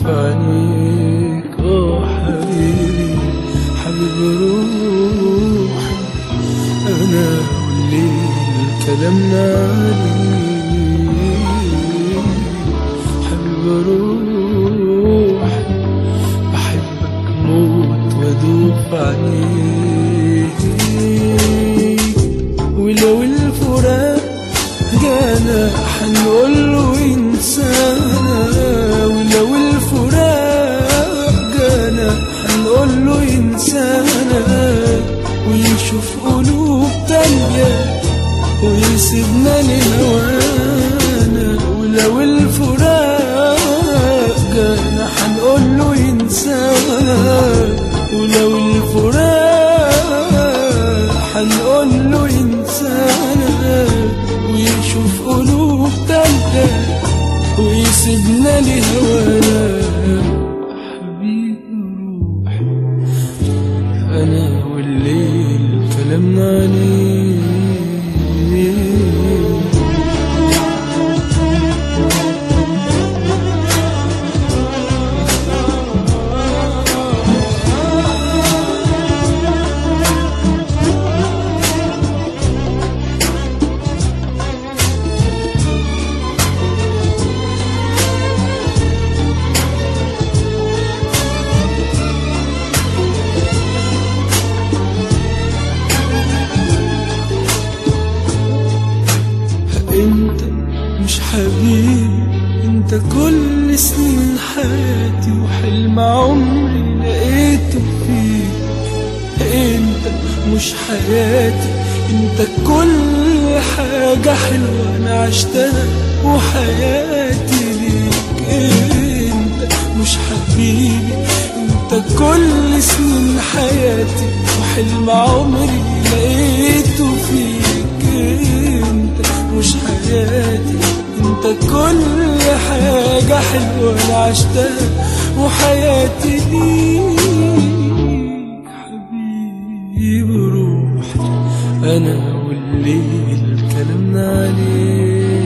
في عينيك اه حبيبي حبيب روحي انا والليل كلامنا عليه حبيب روحي بحبك موت وادوب في عينيك ولو الفراق جانا حنقول له انسانا ولو الفراق جانا حنقول له انسانا ويشوف قلوب تانية ويسيبنا لهوانا ولو الفراق جانا حنقول له انسانا ولو الفراق حنقول له انسانا ويشوف قلوب تانية ويسيبنا لهوانا حبيب روحي أنا والليل كلامنا عليه انت مش حبيبي انت كل سنين حياتي وحلم عمري لقيته فيك انت مش حياتي انت كل حاجة حلوة انا عشتها وحياتي ليك انت مش حبيبي انت كل سنين حياتي وحلم عمري لقيته فيك انت مش حياتي انت كل حاجة حلوة انا عشتها وحياتي ليك حبيب روحي انا والليل كلامنا عليه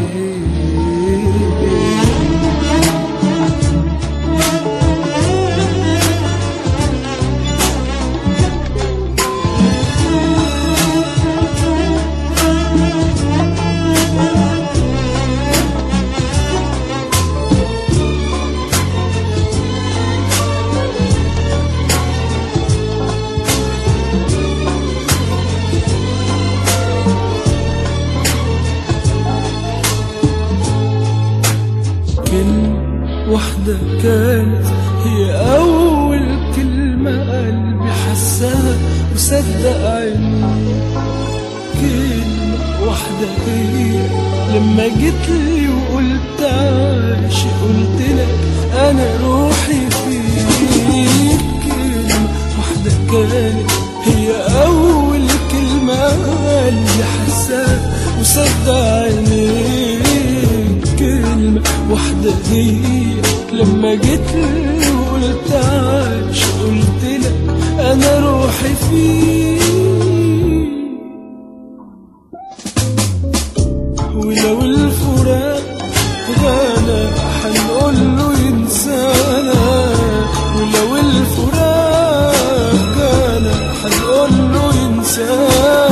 كلمة واحدة كانت هي أول كلمة قلبي حسها وصدق عيني كلمة واحدة هي لما جيت لي وقلت عايش قلت لك أنا روحي فيك كلمة واحدة كانت هي أول كلمة قلبي حسها وصدق عينيك كلمة واحدة هي لما جيت لي وقلت عايش قلت لك أنا روحي فيك ولو الفراق غانا حنقول له ينسانا ولو الفراق غانا حنقول له ينسانا